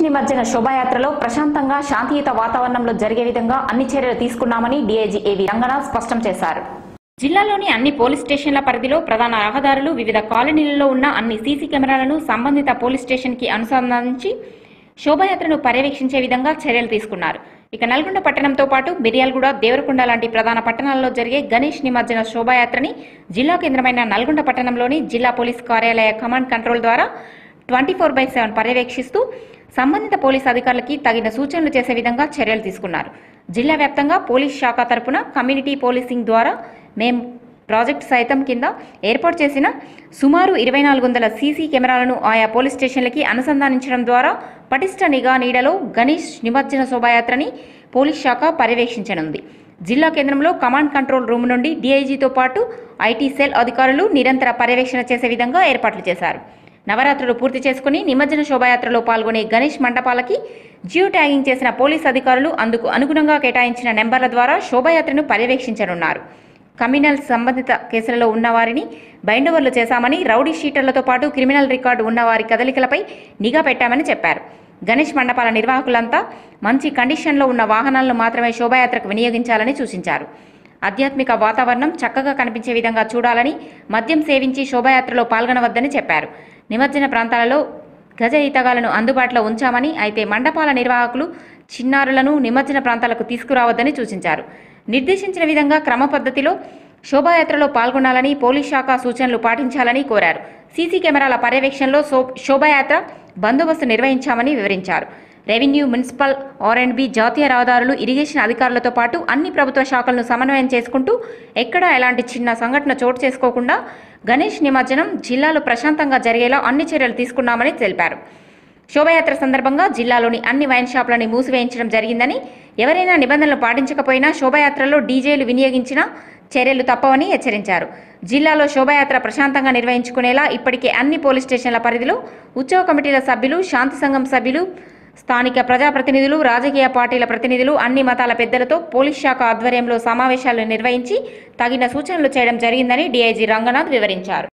నిమజ్జన శోభాయాత్రలో ప్రశాంతంగా శాంతియుత వాతావరణంలో జరిగే విధంగా అన్ని చర్యలు తీసుకున్నామని డీఐజీ ఏవి రంగనాథ్ స్పష్టం చేశారు జిల్లాలోని అన్ని పోలీస్ స్టేషన్ల పరిధిలో ప్రధాన రహదారులు వివిధ కాలనీలలో ఉన్న అన్ని సీసీ కెమెరాలను సంబంధిత పోలీస్ స్టేషన్ కి అనుసంధానించి శోభాయాత్రను పర్యవేక్షించే విధంగా చర్యలు తీసుకున్నారు ఇక నల్గొండ పట్టణంతో పాటు మిర్యాలగూడ దేవరకొండ లాంటి ప్రధాన పట్టణాల్లో జరిగే గణేష్ నిమజ్జన శోభాయాత్రని జిల్లా కేంద్రమైన నల్గొండ పట్టణంలోని జిల్లా పోలీస్ కార్యాలయ కమాండ్ కంట్రోల్ ద్వారా ట్వంటీ ఫోర్ బై సెవెన్ పర్యవేక్షిస్తూ సంబంధిత పోలీస్ అధికారులకి తగిన సూచనలు చేసే విధంగా చర్యలు తీసుకున్నారు జిల్లా వ్యాప్తంగా పోలీస్ శాఖ తరపున కమ్యూనిటీ పోలీసింగ్ ద్వారా మేం ప్రాజెక్ట్ సైతం కింద ఏర్పాటు చేసిన సుమారు ఇరవై నాలుగు వందల సీసీ కెమెరాలను ఆయా పోలీస్ స్టేషన్లకి అనుసంధానించడం ద్వారా పటిష్ట నిఘా నీడలో గణేష్ నిమజ్జన శోభాయాత్రని పోలీస్ శాఖ పర్యవేక్షించనుంది జిల్లా కేంద్రంలో కమాండ్ కంట్రోల్ రూమ్ నుండి డీఐజీతో పాటు ఐటీ సెల్ అధికారులు నిరంతర పర్యవేక్షణ చేసే విధంగా ఏర్పాట్లు చేశారు నవరాత్రులు పూర్తి చేసుకుని నిమజ్జన శోభాయాత్రలో పాల్గొనే గణేష్ మండపాలకి జియో ట్యాగింగ్ చేసిన పోలీస్ అధికారులు అందుకు అనుగుణంగా కేటాయించిన నెంబర్ల ద్వారా శోభాయాత్రను పర్యవేక్షించనున్నారు కమ్యూనల్ సంబంధిత కేసులలో ఉన్న వారిని బైండోవర్లు చేశామని రౌడీ షీటర్లతో పాటు క్రిమినల్ రికార్డు ఉన్న వారి కదలికలపై నిఘా పెట్టామని చెప్పారు గణేష్ మండపాల నిర్వాహకులంతా మంచి కండిషన్లో ఉన్న వాహనాలను మాత్రమే శోభాయాత్రకు వినియోగించాలని సూచించారు ఆధ్యాత్మిక వాతావరణం చక్కగా కనిపించే విధంగా చూడాలని మద్యం సేవించి శోభాయాత్రలో పాల్గొనవద్దని చెప్పారు నిమజ్జన ప్రాంతాలలో గజ ఈతగాలను అందుబాటులో ఉంచామని అయితే మండపాల నిర్వాహకులు చిన్నారులను నిమజ్జన ప్రాంతాలకు తీసుకురావద్దని సూచించారు నిర్దేశించిన విధంగా క్రమ పద్ధతిలో శోభాయాత్రలో పాల్గొనాలని పోలీస్ శాఖ సూచనలు పాటించాలని కోరారు సీసీ కెమెరాల పర్యవేక్షణలో సో శోభాయాత్ర బందోబస్తు నిర్వహించామని వివరించారు revenue municipal R and B జాతీయ రహదారులు ఇరిగేషన్ అధికారులతో పాటు అన్ని ప్రభుత్వ శాఖలను సమన్వయం చేసుకుంటూ ఎక్కడా ఎలాంటి చిన్న సంఘటన చోటు చేసుకోకుండా గణేష్ నిమజ్జనం జిల్లాలో ప్రశాంతంగా జరిగేలా అన్ని చర్యలు తీసుకున్నామని తెలిపారు శోభయాత్ర సందర్భంగా జిల్లాలోని అన్ని వైన్ షాపులను మూసివేయించడం జరిగిందని ఎవరైనా నిబంధనలు పాటించకపోయినా శోభయాత్రలో డీజేలు వినియోగించినా చర్యలు తప్పవని హెచ్చరించారు జిల్లాలో శోభయాత్ర ప్రశాంతంగా నిర్వహించుకునేలా ఇప్పటికే అన్ని పోలీస్ స్టేషన్ల పరిధిలో ఉత్సవ కమిటీల సభ్యులు శాంతి సంఘం సభ్యులు స్థానిక ప్రజాప్రతినిధులు రాజకీయ పార్టీల ప్రతినిధులు అన్ని మతాల పెద్దలతో పోలీస్ శాఖ ఆధ్వర్యంలో సమావేశాలు నిర్వహించి తగిన సూచనలు చేయడం జరిగిందని డీఐజీ రంగనాథ్ వివరించారు